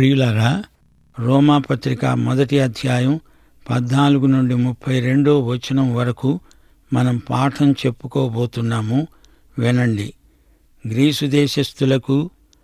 ప్రియులారా రోమాపత్రిక మొదటి అధ్యాయం పద్నాలుగు నుండి ముప్పై రెండో వచనం వరకు మనం పాఠం చెప్పుకోబోతున్నాము వినండి గ్రీసు దేశస్థులకు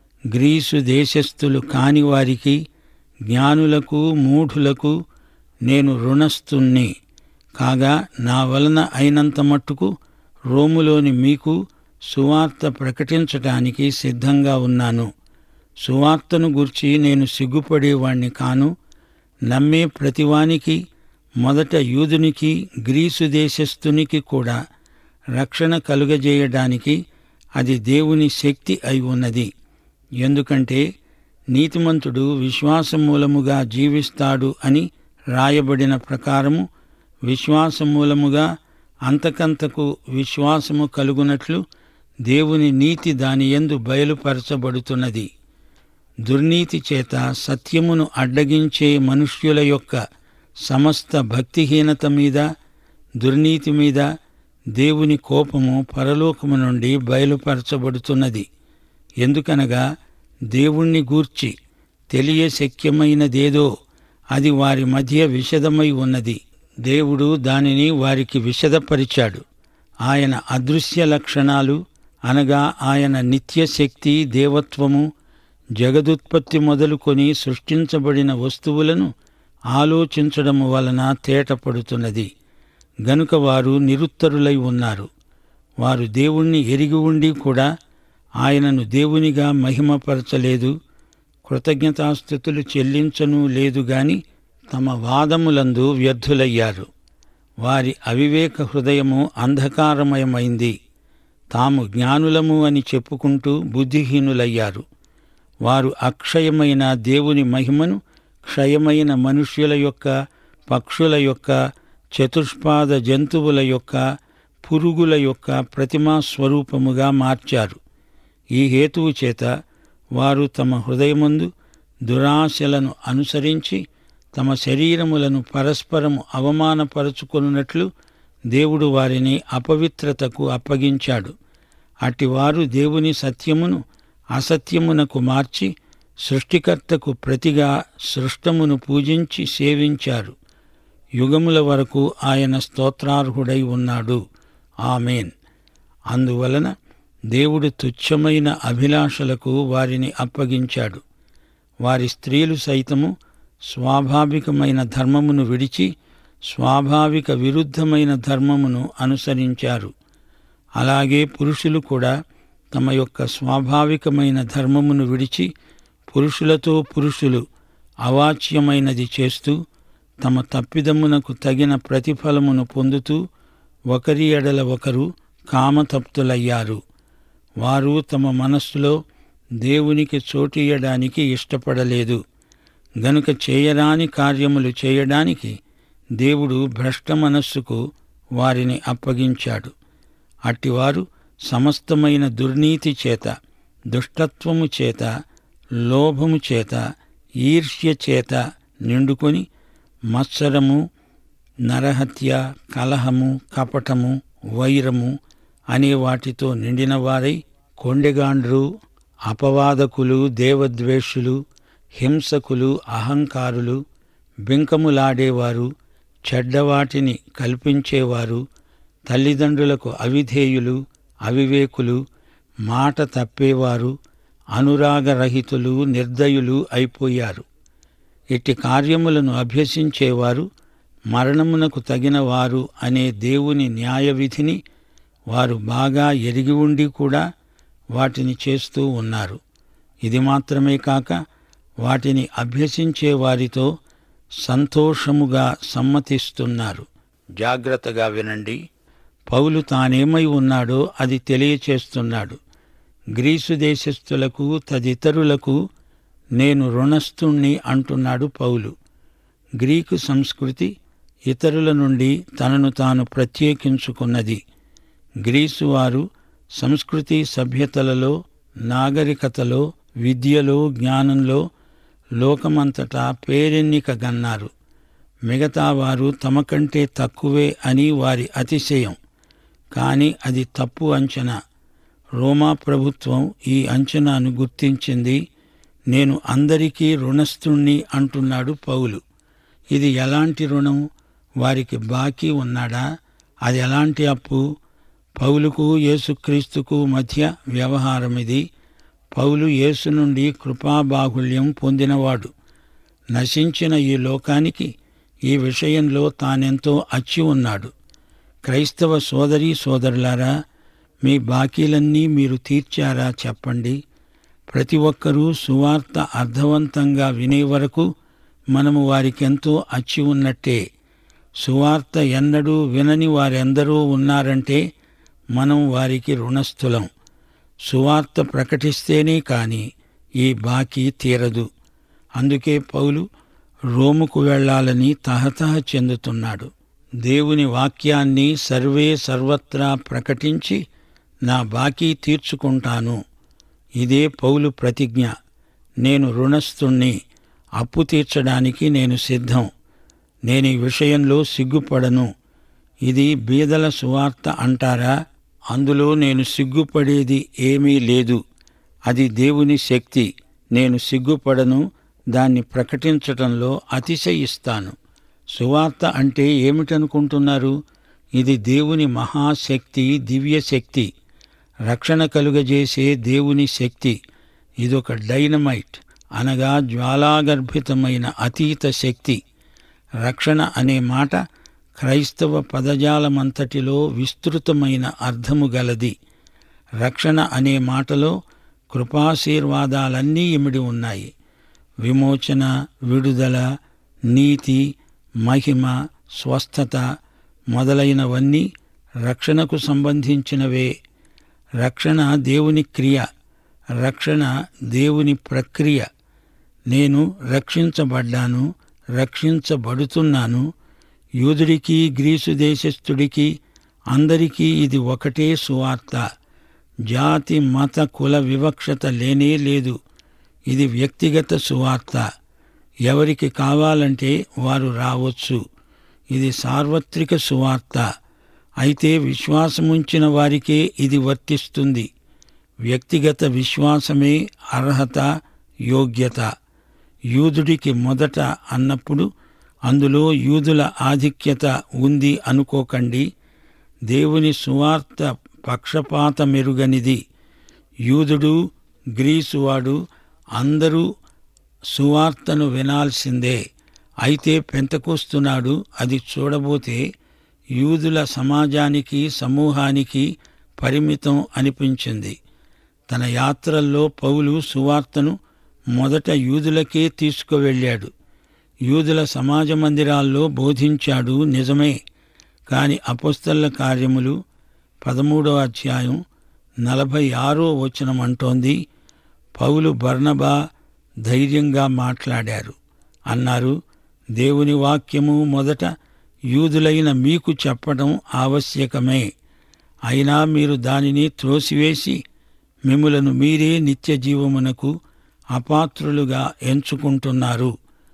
గ్రీసు దేశస్థులు కాని వారికి జ్ఞానులకు మూఢులకు నేను రుణస్థుణ్ణి కాగా నా వలన అయినంత మట్టుకు రోములోని మీకు సువార్త ప్రకటించటానికి సిద్ధంగా ఉన్నాను సువార్తను గూర్చి నేను సిగ్గుపడేవాణ్ణి కాను నమ్మే ప్రతివానికి మొదట యూదునికి గ్రీసు దేశస్థునికి కూడా రక్షణ కలుగజేయడానికి అది దేవుని శక్తి అయి ఉన్నది ఎందుకంటే నీతిమంతుడు విశ్వాసమూలముగా జీవిస్తాడు అని రాయబడిన ప్రకారము విశ్వాసమూలముగా అంతకంతకు విశ్వాసము కలుగునట్లు దేవుని నీతి దాని యందు బయలుపరచబడుతున్నది దుర్నీతి చేత సత్యమును అడ్డగించే మనుష్యుల యొక్క సమస్త భక్తిహీనత మీద దుర్నీతి మీద దేవుని కోపము పరలోకము నుండి బయలుపరచబడుతున్నది ఎందుకనగా దేవుణ్ణి గూర్చి తెలియశక్యమైనదేదో అది వారి మధ్య విషదమై ఉన్నది దేవుడు దానిని వారికి విషదపరిచాడు ఆయన అదృశ్య లక్షణాలు అనగా ఆయన నిత్యశక్తి దేవత్వము జగదుత్పత్తి మొదలుకొని సృష్టించబడిన వస్తువులను ఆలోచించడం వలన తేటపడుతున్నది గనుక వారు నిరుత్తరులై ఉన్నారు వారు దేవుణ్ణి ఎరిగి ఉండి కూడా ఆయనను దేవునిగా మహిమపరచలేదు కృతజ్ఞతాస్థుతులు చెల్లించను లేదు గాని తమ వాదములందు వ్యర్థులయ్యారు వారి అవివేక హృదయము అంధకారమయమైంది తాము జ్ఞానులము అని చెప్పుకుంటూ బుద్ధిహీనులయ్యారు వారు అక్షయమైన దేవుని మహిమను క్షయమైన మనుష్యుల యొక్క పక్షుల యొక్క చతుష్పాద జంతువుల యొక్క పురుగుల యొక్క ప్రతిమా స్వరూపముగా మార్చారు ఈ హేతువు చేత వారు తమ హృదయమందు దురాశలను అనుసరించి తమ శరీరములను పరస్పరము అవమానపరుచుకొనున్నట్లు దేవుడు వారిని అపవిత్రతకు అప్పగించాడు అటివారు దేవుని సత్యమును అసత్యమునకు మార్చి సృష్టికర్తకు ప్రతిగా సృష్టమును పూజించి సేవించారు యుగముల వరకు ఆయన స్తోత్రార్హుడై ఉన్నాడు ఆమెన్ అందువలన దేవుడు తుచ్చమైన అభిలాషలకు వారిని అప్పగించాడు వారి స్త్రీలు సైతము స్వాభావికమైన ధర్మమును విడిచి స్వాభావిక విరుద్ధమైన ధర్మమును అనుసరించారు అలాగే పురుషులు కూడా తమ యొక్క స్వాభావికమైన ధర్మమును విడిచి పురుషులతో పురుషులు అవాచ్యమైనది చేస్తూ తమ తప్పిదమునకు తగిన ప్రతిఫలమును పొందుతూ ఒకరి ఎడల ఒకరు కామతప్తులయ్యారు వారు తమ మనస్సులో దేవునికి చోటియడానికి ఇష్టపడలేదు గనుక చేయరాని కార్యములు చేయడానికి దేవుడు భ్రష్ట మనస్సుకు వారిని అప్పగించాడు అట్టివారు సమస్తమైన దుర్నీతి చేత దుష్టత్వము చేత లోభము చేత ఈర్ష్య చేత నిండుకొని మత్సరము నరహత్య కలహము కపటము వైరము అనే వాటితో నిండిన వారై కొండెగాండ్రు అపవాదకులు దేవద్వేషులు హింసకులు అహంకారులు బింకములాడేవారు చెడ్డవాటిని కల్పించేవారు తల్లిదండ్రులకు అవిధేయులు అవివేకులు మాట తప్పేవారు అనురాగరహితులు నిర్దయులు అయిపోయారు ఇట్టి కార్యములను అభ్యసించేవారు మరణమునకు తగిన వారు అనే దేవుని న్యాయవిధిని వారు బాగా ఎరిగి ఉండి కూడా వాటిని చేస్తూ ఉన్నారు ఇది మాత్రమే కాక వాటిని అభ్యసించే వారితో సంతోషముగా సమ్మతిస్తున్నారు జాగ్రత్తగా వినండి పౌలు తానేమై ఉన్నాడో అది తెలియచేస్తున్నాడు గ్రీసు దేశస్థులకు తదితరులకు నేను రుణస్థుణ్ణి అంటున్నాడు పౌలు గ్రీకు సంస్కృతి ఇతరుల నుండి తనను తాను ప్రత్యేకించుకున్నది గ్రీసు వారు సంస్కృతి సభ్యతలలో నాగరికతలో విద్యలో జ్ఞానంలో లోకమంతటా పేరెన్నిక గన్నారు మిగతా వారు తమ కంటే తక్కువే అని వారి అతిశయం కాని అది తప్పు అంచనా రోమా ప్రభుత్వం ఈ అంచనాను గుర్తించింది నేను అందరికీ రుణస్థుణ్ణి అంటున్నాడు పౌలు ఇది ఎలాంటి రుణం వారికి బాకీ ఉన్నాడా అది ఎలాంటి అప్పు పౌలుకు యేసుక్రీస్తుకు మధ్య వ్యవహారం ఇది పౌలు యేసు నుండి కృపాబాహుళ్యం పొందినవాడు నశించిన ఈ లోకానికి ఈ విషయంలో తానెంతో అచ్చి ఉన్నాడు క్రైస్తవ సోదరీ సోదరులారా మీ బాకీలన్నీ మీరు తీర్చారా చెప్పండి ప్రతి ఒక్కరూ సువార్త అర్థవంతంగా వినే వరకు మనము వారికెంతో అచ్చి ఉన్నట్టే సువార్త ఎన్నడూ వినని వారెందరూ ఉన్నారంటే మనం వారికి రుణస్థులం సువార్త ప్రకటిస్తేనే కాని ఈ బాకీ తీరదు అందుకే పౌలు రోముకు వెళ్ళాలని తహతహ చెందుతున్నాడు దేవుని వాక్యాన్ని సర్వే సర్వత్రా ప్రకటించి నా బాకీ తీర్చుకుంటాను ఇదే పౌలు ప్రతిజ్ఞ నేను రుణస్థుణ్ణి అప్పు తీర్చడానికి నేను సిద్ధం నేను ఈ విషయంలో సిగ్గుపడను ఇది బీదల సువార్త అంటారా అందులో నేను సిగ్గుపడేది ఏమీ లేదు అది దేవుని శక్తి నేను సిగ్గుపడను దాన్ని ప్రకటించటంలో అతిశయిస్తాను సువార్త అంటే ఏమిటనుకుంటున్నారు ఇది దేవుని మహాశక్తి దివ్యశక్తి రక్షణ కలుగజేసే దేవుని శక్తి ఇదొక డైనమైట్ అనగా జ్వాలాగర్భితమైన అతీత శక్తి రక్షణ అనే మాట క్రైస్తవ పదజాలమంతటిలో విస్తృతమైన అర్థము గలది రక్షణ అనే మాటలో కృపాశీర్వాదాలన్నీ ఇమిడి ఉన్నాయి విమోచన విడుదల నీతి మహిమ స్వస్థత మొదలైనవన్నీ రక్షణకు సంబంధించినవే రక్షణ దేవుని క్రియ రక్షణ దేవుని ప్రక్రియ నేను రక్షించబడ్డాను రక్షించబడుతున్నాను యూదుడికి గ్రీసు దేశస్థుడికి అందరికీ ఇది ఒకటే సువార్త జాతి మత కుల వివక్షత లేనే లేదు ఇది వ్యక్తిగత సువార్త ఎవరికి కావాలంటే వారు రావచ్చు ఇది సార్వత్రిక సువార్త అయితే విశ్వాసముంచిన వారికే ఇది వర్తిస్తుంది వ్యక్తిగత విశ్వాసమే అర్హత యోగ్యత యూదుడికి మొదట అన్నప్పుడు అందులో యూదుల ఆధిక్యత ఉంది అనుకోకండి దేవుని సువార్త పక్షపాత మెరుగనిది యూదుడు గ్రీసువాడు అందరూ సువార్తను వినాల్సిందే అయితే పెంతకొస్తున్నాడు అది చూడబోతే యూదుల సమాజానికి సమూహానికి పరిమితం అనిపించింది తన యాత్రల్లో పౌలు సువార్తను మొదట యూదులకే తీసుకువెళ్ళాడు యూదుల సమాజ మందిరాల్లో బోధించాడు నిజమే కాని అపొస్తల కార్యములు పదమూడవ అధ్యాయం నలభై ఆరో వచనం అంటోంది పౌలు బర్నబా ధైర్యంగా మాట్లాడారు అన్నారు దేవుని వాక్యము మొదట యూదులైన మీకు చెప్పడం ఆవశ్యకమే అయినా మీరు దానిని త్రోసివేసి మిములను మీరే నిత్య జీవమునకు అపాత్రులుగా ఎంచుకుంటున్నారు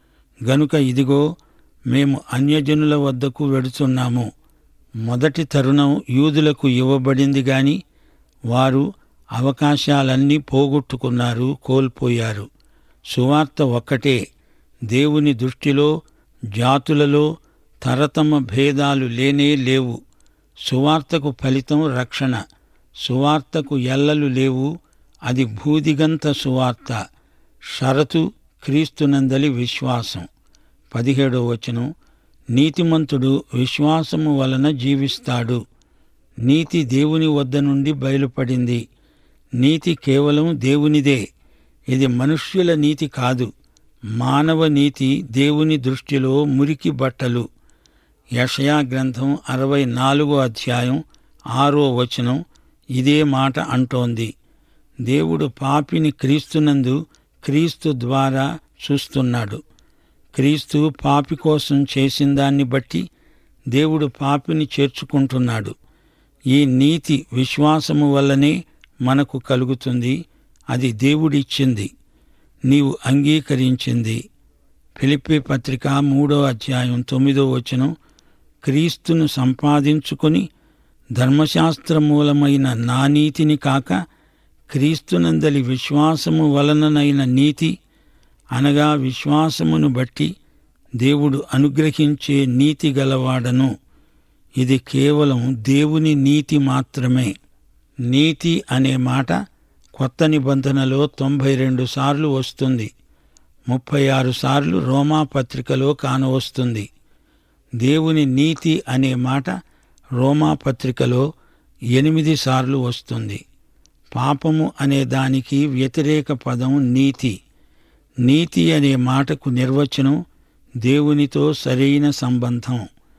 గనుక ఇదిగో మేము అన్యజనుల వద్దకు వెడుతున్నాము మొదటి తరుణం యూదులకు ఇవ్వబడింది గాని వారు అవకాశాలన్నీ పోగొట్టుకున్నారు కోల్పోయారు సువార్త ఒక్కటే దేవుని దృష్టిలో జాతులలో తరతమ భేదాలు లేనే లేవు సువార్తకు ఫలితం రక్షణ సువార్తకు ఎల్లలు లేవు అది భూదిగంత సువార్త షరతు క్రీస్తునందలి విశ్వాసం పదిహేడో వచనం నీతిమంతుడు విశ్వాసము వలన జీవిస్తాడు నీతి దేవుని వద్ద నుండి బయలుపడింది నీతి కేవలం దేవునిదే ఇది మనుష్యుల నీతి కాదు మానవ నీతి దేవుని దృష్టిలో మురికి బట్టలు యషయా గ్రంథం అరవై నాలుగో అధ్యాయం ఆరో వచనం ఇదే మాట అంటోంది దేవుడు పాపిని క్రీస్తునందు క్రీస్తు ద్వారా చూస్తున్నాడు క్రీస్తు పాపి కోసం చేసిన దాన్ని బట్టి దేవుడు పాపిని చేర్చుకుంటున్నాడు ఈ నీతి విశ్వాసము వల్లనే మనకు కలుగుతుంది అది దేవుడిచ్చింది నీవు అంగీకరించింది ఫిలిప్పి పత్రిక మూడో అధ్యాయం తొమ్మిదో వచనం క్రీస్తును సంపాదించుకొని ధర్మశాస్త్ర మూలమైన నా నీతిని కాక క్రీస్తునందలి విశ్వాసము వలననైన నీతి అనగా విశ్వాసమును బట్టి దేవుడు అనుగ్రహించే నీతి గలవాడను ఇది కేవలం దేవుని నీతి మాత్రమే నీతి అనే మాట కొత్త నిబంధనలో తొంభై రెండు సార్లు వస్తుంది ముప్పై ఆరు సార్లు రోమా పత్రికలో కానవస్తుంది దేవుని నీతి అనే మాట రోమా పత్రికలో ఎనిమిది సార్లు వస్తుంది పాపము అనే దానికి వ్యతిరేక పదం నీతి నీతి అనే మాటకు నిర్వచనం దేవునితో సరైన సంబంధం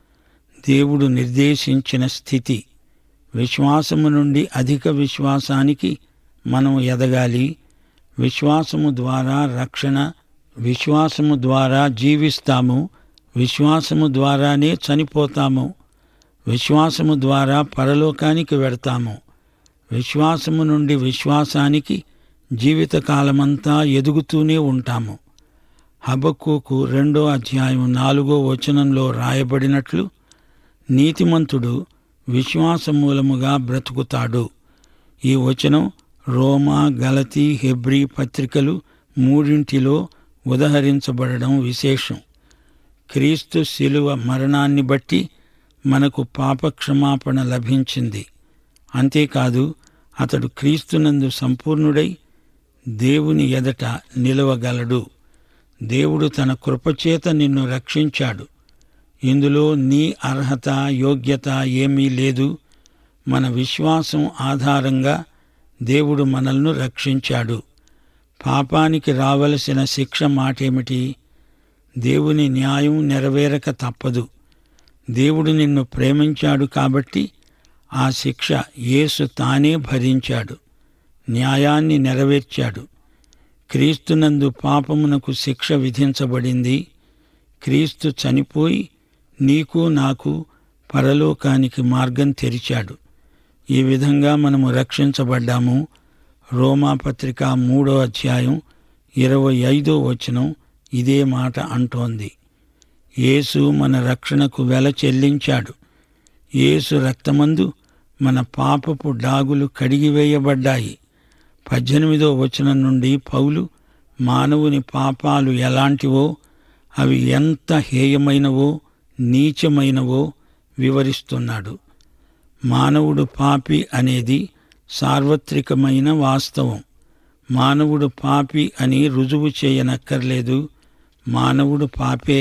దేవుడు నిర్దేశించిన స్థితి విశ్వాసము నుండి అధిక విశ్వాసానికి మనం ఎదగాలి విశ్వాసము ద్వారా రక్షణ విశ్వాసము ద్వారా జీవిస్తాము విశ్వాసము ద్వారానే చనిపోతాము విశ్వాసము ద్వారా పరలోకానికి వెడతాము విశ్వాసము నుండి విశ్వాసానికి జీవితకాలమంతా ఎదుగుతూనే ఉంటాము హబక్కుకు రెండో అధ్యాయం నాలుగో వచనంలో రాయబడినట్లు నీతిమంతుడు విశ్వాస మూలముగా బ్రతుకుతాడు ఈ వచనం రోమా గలతీ హెబ్రీ పత్రికలు మూడింటిలో ఉదహరించబడడం విశేషం క్రీస్తు శిలువ మరణాన్ని బట్టి మనకు పాపక్షమాపణ లభించింది అంతేకాదు అతడు క్రీస్తునందు సంపూర్ణుడై దేవుని ఎదట నిలవగలడు దేవుడు తన కృపచేత నిన్ను రక్షించాడు ఇందులో నీ అర్హత యోగ్యత ఏమీ లేదు మన విశ్వాసం ఆధారంగా దేవుడు మనల్ని రక్షించాడు పాపానికి రావలసిన శిక్ష మాటేమిటి దేవుని న్యాయం నెరవేరక తప్పదు దేవుడు నిన్ను ప్రేమించాడు కాబట్టి ఆ శిక్ష యేసు తానే భరించాడు న్యాయాన్ని నెరవేర్చాడు క్రీస్తునందు పాపమునకు శిక్ష విధించబడింది క్రీస్తు చనిపోయి నీకు నాకు పరలోకానికి మార్గం తెరిచాడు ఈ విధంగా మనము రక్షించబడ్డాము రోమాపత్రిక మూడో అధ్యాయం ఇరవై ఐదో వచనం ఇదే మాట అంటోంది యేసు మన రక్షణకు వెల చెల్లించాడు యేసు రక్తమందు మన పాపపు డాగులు కడిగివేయబడ్డాయి పద్దెనిమిదో వచనం నుండి పౌలు మానవుని పాపాలు ఎలాంటివో అవి ఎంత హేయమైనవో నీచమైనవో వివరిస్తున్నాడు మానవుడు పాపి అనేది సార్వత్రికమైన వాస్తవం మానవుడు పాపి అని రుజువు చేయనక్కర్లేదు మానవుడు పాపే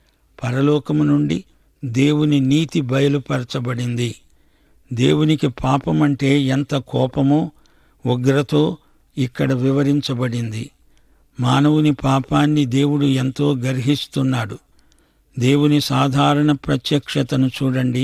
పరలోకము నుండి దేవుని నీతి బయలుపరచబడింది దేవునికి పాపమంటే ఎంత కోపమో ఉగ్రతో ఇక్కడ వివరించబడింది మానవుని పాపాన్ని దేవుడు ఎంతో గర్హిస్తున్నాడు దేవుని సాధారణ ప్రత్యక్షతను చూడండి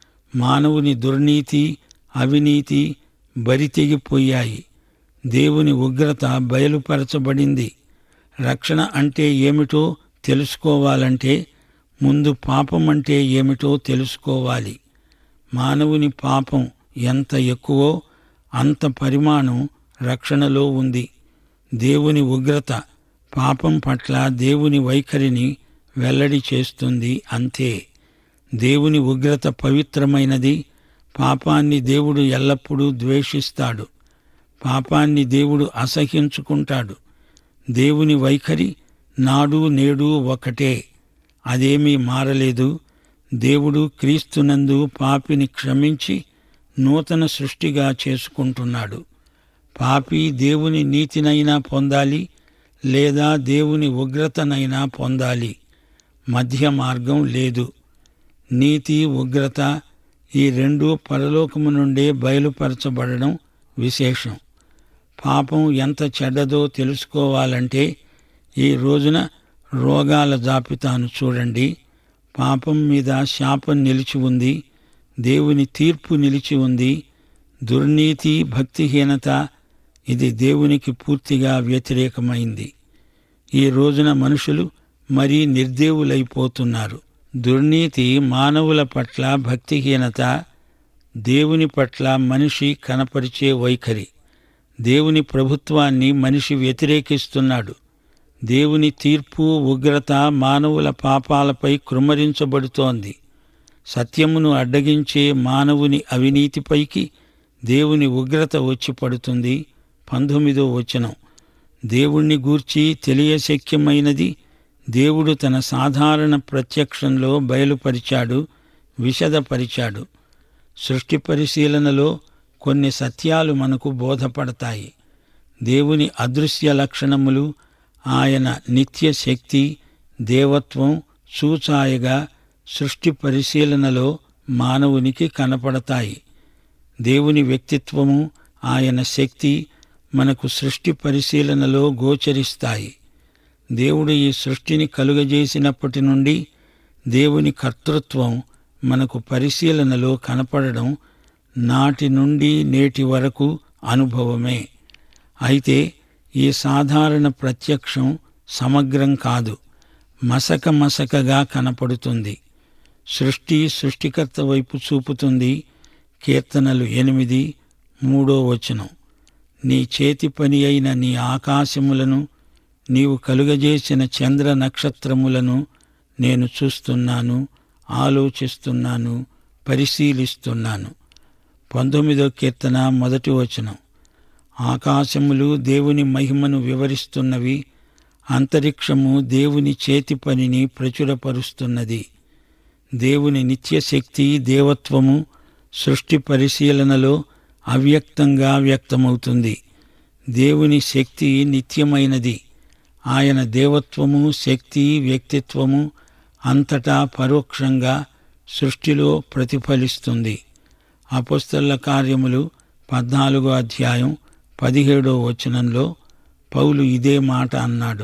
మానవుని దుర్నీతి అవినీతి బరితెగిపోయాయి దేవుని ఉగ్రత బయలుపరచబడింది రక్షణ అంటే ఏమిటో తెలుసుకోవాలంటే ముందు పాపం అంటే ఏమిటో తెలుసుకోవాలి మానవుని పాపం ఎంత ఎక్కువో అంత పరిమాణం రక్షణలో ఉంది దేవుని ఉగ్రత పాపం పట్ల దేవుని వైఖరిని వెల్లడి చేస్తుంది అంతే దేవుని ఉగ్రత పవిత్రమైనది పాపాన్ని దేవుడు ఎల్లప్పుడూ ద్వేషిస్తాడు పాపాన్ని దేవుడు అసహ్యించుకుంటాడు దేవుని వైఖరి నాడు నేడు ఒకటే అదేమీ మారలేదు దేవుడు క్రీస్తునందు పాపిని క్షమించి నూతన సృష్టిగా చేసుకుంటున్నాడు పాపి దేవుని నీతినైనా పొందాలి లేదా దేవుని ఉగ్రతనైనా పొందాలి మధ్య మార్గం లేదు నీతి ఉగ్రత ఈ రెండు పరలోకము నుండే బయలుపరచబడడం విశేషం పాపం ఎంత చెడ్డదో తెలుసుకోవాలంటే ఈ రోజున రోగాల జాబితాను చూడండి పాపం మీద శాపం నిలిచి ఉంది దేవుని తీర్పు నిలిచి ఉంది దుర్నీతి భక్తిహీనత ఇది దేవునికి పూర్తిగా వ్యతిరేకమైంది ఈ రోజున మనుషులు మరీ నిర్దేవులైపోతున్నారు దుర్నీతి మానవుల పట్ల భక్తిహీనత దేవుని పట్ల మనిషి కనపరిచే వైఖరి దేవుని ప్రభుత్వాన్ని మనిషి వ్యతిరేకిస్తున్నాడు దేవుని తీర్పు ఉగ్రత మానవుల పాపాలపై కృమ్మరించబడుతోంది సత్యమును అడ్డగించే మానవుని అవినీతిపైకి దేవుని ఉగ్రత వచ్చి పడుతుంది పంతొమ్మిదో వచనం దేవుణ్ణి గూర్చి తెలియశక్యమైనది దేవుడు తన సాధారణ ప్రత్యక్షంలో బయలుపరిచాడు విశదపరిచాడు సృష్టి పరిశీలనలో కొన్ని సత్యాలు మనకు బోధపడతాయి దేవుని అదృశ్య లక్షణములు ఆయన నిత్య శక్తి దేవత్వం సూచాయగా సృష్టి పరిశీలనలో మానవునికి కనపడతాయి దేవుని వ్యక్తిత్వము ఆయన శక్తి మనకు సృష్టి పరిశీలనలో గోచరిస్తాయి దేవుడు ఈ సృష్టిని కలుగజేసినప్పటి నుండి దేవుని కర్తృత్వం మనకు పరిశీలనలో కనపడడం నాటి నుండి నేటి వరకు అనుభవమే అయితే ఈ సాధారణ ప్రత్యక్షం సమగ్రం కాదు మసక మసకగా కనపడుతుంది సృష్టి సృష్టికర్త వైపు చూపుతుంది కీర్తనలు ఎనిమిది మూడో వచనం నీ చేతి పని అయిన నీ ఆకాశములను నీవు కలుగజేసిన చంద్ర నక్షత్రములను నేను చూస్తున్నాను ఆలోచిస్తున్నాను పరిశీలిస్తున్నాను పంతొమ్మిదో కీర్తన మొదటి వచనం ఆకాశములు దేవుని మహిమను వివరిస్తున్నవి అంతరిక్షము దేవుని చేతి పనిని ప్రచురపరుస్తున్నది దేవుని నిత్యశక్తి దేవత్వము సృష్టి పరిశీలనలో అవ్యక్తంగా వ్యక్తమవుతుంది దేవుని శక్తి నిత్యమైనది ఆయన దేవత్వము శక్తి వ్యక్తిత్వము అంతటా పరోక్షంగా సృష్టిలో ప్రతిఫలిస్తుంది అపస్తల కార్యములు పద్నాలుగో అధ్యాయం పదిహేడో వచనంలో పౌలు ఇదే మాట అన్నాడు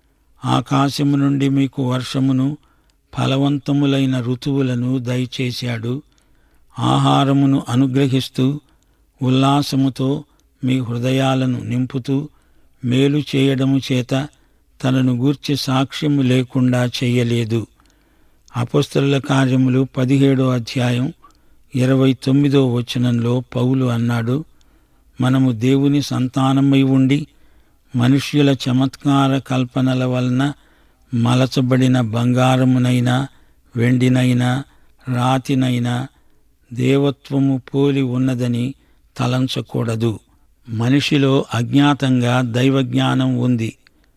ఆకాశము నుండి మీకు వర్షమును ఫలవంతములైన ఋతువులను దయచేశాడు ఆహారమును అనుగ్రహిస్తూ ఉల్లాసముతో మీ హృదయాలను నింపుతూ మేలు చేయడము చేత తనను గూర్చి సాక్ష్యము లేకుండా చెయ్యలేదు అపస్తుల కార్యములు పదిహేడో అధ్యాయం ఇరవై తొమ్మిదో వచనంలో పౌలు అన్నాడు మనము దేవుని సంతానమై ఉండి మనుష్యుల చమత్కార కల్పనల వలన మలచబడిన బంగారమునైనా వెండినైనా రాతినైనా దేవత్వము పోలి ఉన్నదని తలంచకూడదు మనిషిలో అజ్ఞాతంగా దైవజ్ఞానం ఉంది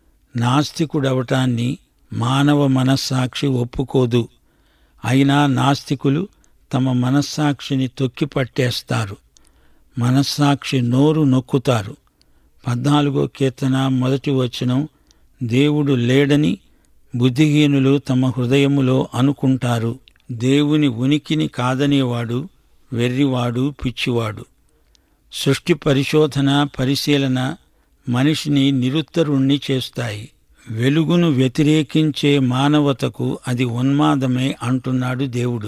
నాస్తికుడవటాన్ని మానవ మనస్సాక్షి ఒప్పుకోదు అయినా నాస్తికులు తమ మనస్సాక్షిని తొక్కిపట్టేస్తారు మనస్సాక్షి నోరు నొక్కుతారు పద్నాలుగో కీర్తన మొదటి వచనం దేవుడు లేడని బుద్ధిహీనులు తమ హృదయములో అనుకుంటారు దేవుని ఉనికిని కాదనేవాడు వెర్రివాడు పిచ్చివాడు సృష్టి పరిశోధన పరిశీలన మనిషిని నిరుత్తరుణ్ణి చేస్తాయి వెలుగును వ్యతిరేకించే మానవతకు అది ఉన్మాదమే అంటున్నాడు దేవుడు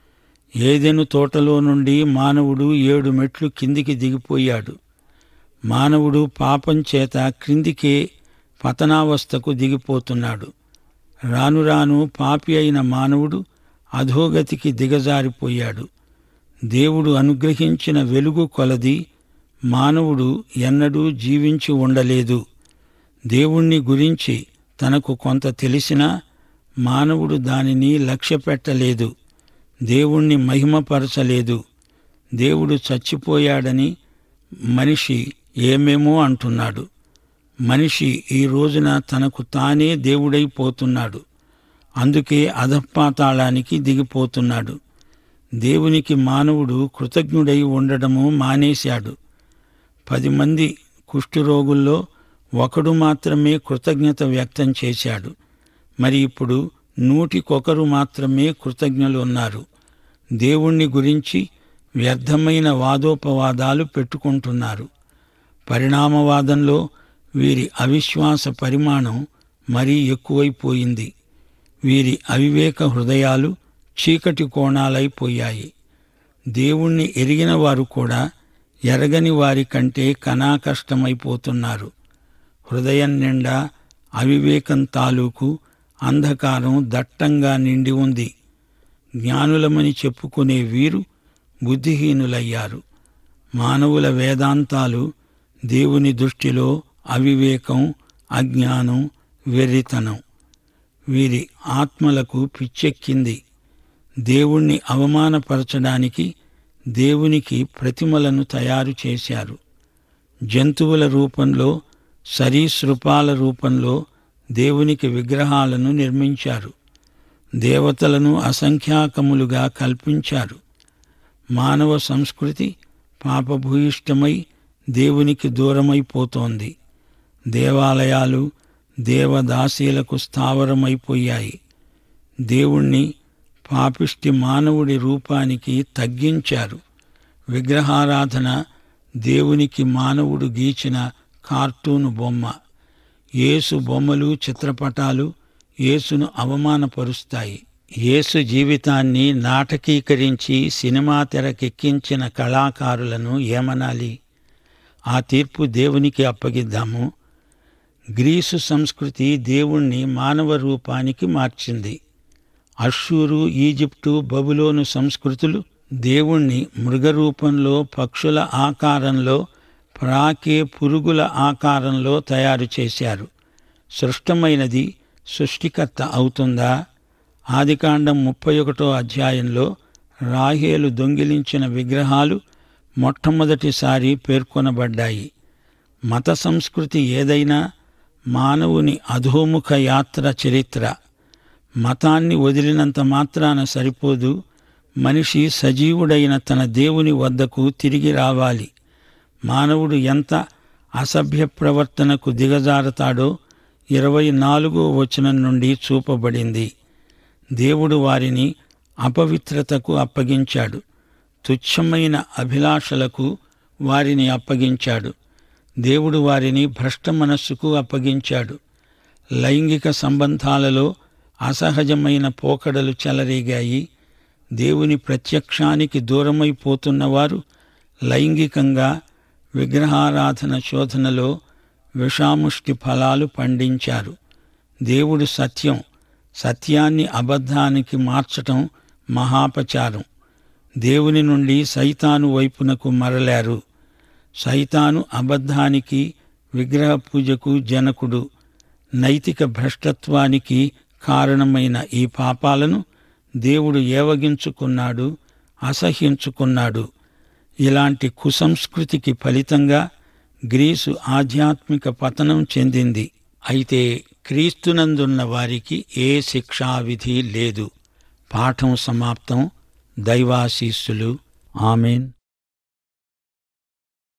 ఏదెను తోటలో నుండి మానవుడు ఏడు మెట్లు కిందికి దిగిపోయాడు మానవుడు పాపం చేత క్రిందికే పతనావస్థకు దిగిపోతున్నాడు రాను రాను పాపి అయిన మానవుడు అధోగతికి దిగజారిపోయాడు దేవుడు అనుగ్రహించిన వెలుగు కొలది మానవుడు ఎన్నడూ జీవించి ఉండలేదు దేవుణ్ణి గురించి తనకు కొంత తెలిసినా మానవుడు దానిని లక్ష్యపెట్టలేదు దేవుణ్ణి మహిమపరచలేదు దేవుడు చచ్చిపోయాడని మనిషి ఏమేమో అంటున్నాడు మనిషి ఈ రోజున తనకు తానే దేవుడైపోతున్నాడు అందుకే అధపాతాళానికి దిగిపోతున్నాడు దేవునికి మానవుడు కృతజ్ఞుడై ఉండడము మానేశాడు పది మంది కుష్ఠరోగుల్లో ఒకడు మాత్రమే కృతజ్ఞత వ్యక్తం చేశాడు మరి ఇప్పుడు నూటికొకరు మాత్రమే కృతజ్ఞులు ఉన్నారు దేవుణ్ణి గురించి వ్యర్థమైన వాదోపవాదాలు పెట్టుకుంటున్నారు పరిణామవాదంలో వీరి అవిశ్వాస పరిమాణం మరీ ఎక్కువైపోయింది వీరి అవివేక హృదయాలు చీకటి కోణాలైపోయాయి దేవుణ్ణి ఎరిగిన వారు కూడా ఎరగని వారి కంటే కనాకష్టమైపోతున్నారు హృదయం నిండా అవివేకం తాలూకు అంధకారం దట్టంగా నిండి ఉంది జ్ఞానులమని చెప్పుకునే వీరు బుద్ధిహీనులయ్యారు మానవుల వేదాంతాలు దేవుని దృష్టిలో అవివేకం అజ్ఞానం వెర్రితనం వీరి ఆత్మలకు పిచ్చెక్కింది దేవుణ్ణి అవమానపరచడానికి దేవునికి ప్రతిమలను తయారు చేశారు జంతువుల రూపంలో సరీసృపాల రూపంలో దేవునికి విగ్రహాలను నిర్మించారు దేవతలను అసంఖ్యాకములుగా కల్పించారు మానవ సంస్కృతి పాపభూయిష్టమై దేవునికి దూరమైపోతోంది దేవాలయాలు దేవదాసీలకు స్థావరమైపోయాయి దేవుణ్ణి పాపిష్టి మానవుడి రూపానికి తగ్గించారు విగ్రహారాధన దేవునికి మానవుడు గీచిన కార్టూను బొమ్మ యేసు బొమ్మలు చిత్రపటాలు యేసును అవమానపరుస్తాయి యేసు జీవితాన్ని నాటకీకరించి సినిమా తెరకెక్కించిన కళాకారులను ఏమనాలి ఆ తీర్పు దేవునికి అప్పగిద్దాము గ్రీసు సంస్కృతి దేవుణ్ణి మానవ రూపానికి మార్చింది అషూరు ఈజిప్టు బబులోను సంస్కృతులు దేవుణ్ణి మృగరూపంలో పక్షుల ఆకారంలో ప్రాకే పురుగుల ఆకారంలో తయారు చేశారు సృష్టమైనది సృష్టికర్త అవుతుందా ఆదికాండం ముప్పై ఒకటో అధ్యాయంలో రాహేలు దొంగిలించిన విగ్రహాలు మొట్టమొదటిసారి పేర్కొనబడ్డాయి మత సంస్కృతి ఏదైనా మానవుని అధోముఖ యాత్ర చరిత్ర మతాన్ని వదిలినంత మాత్రాన సరిపోదు మనిషి సజీవుడైన తన దేవుని వద్దకు తిరిగి రావాలి మానవుడు ఎంత అసభ్య ప్రవర్తనకు దిగజారతాడో ఇరవై నాలుగో వచనం నుండి చూపబడింది దేవుడు వారిని అపవిత్రతకు అప్పగించాడు తుచ్చమైన అభిలాషలకు వారిని అప్పగించాడు దేవుడు వారిని భ్రష్ట మనస్సుకు అప్పగించాడు లైంగిక సంబంధాలలో అసహజమైన పోకడలు చెలరేగాయి దేవుని ప్రత్యక్షానికి దూరమైపోతున్నవారు లైంగికంగా విగ్రహారాధన శోధనలో విషాముష్టి ఫలాలు పండించారు దేవుడు సత్యం సత్యాన్ని అబద్ధానికి మార్చటం మహాపచారం దేవుని నుండి సైతాను వైపునకు మరలారు సైతాను అబద్ధానికి విగ్రహ పూజకు జనకుడు నైతిక భ్రష్టత్వానికి కారణమైన ఈ పాపాలను దేవుడు ఏవగించుకున్నాడు అసహ్యించుకున్నాడు ఇలాంటి కుసంస్కృతికి ఫలితంగా గ్రీసు ఆధ్యాత్మిక పతనం చెందింది అయితే క్రీస్తునందున్న వారికి ఏ శిక్షావిధి లేదు పాఠం సమాప్తం దైవాశీస్సులు ఆమెన్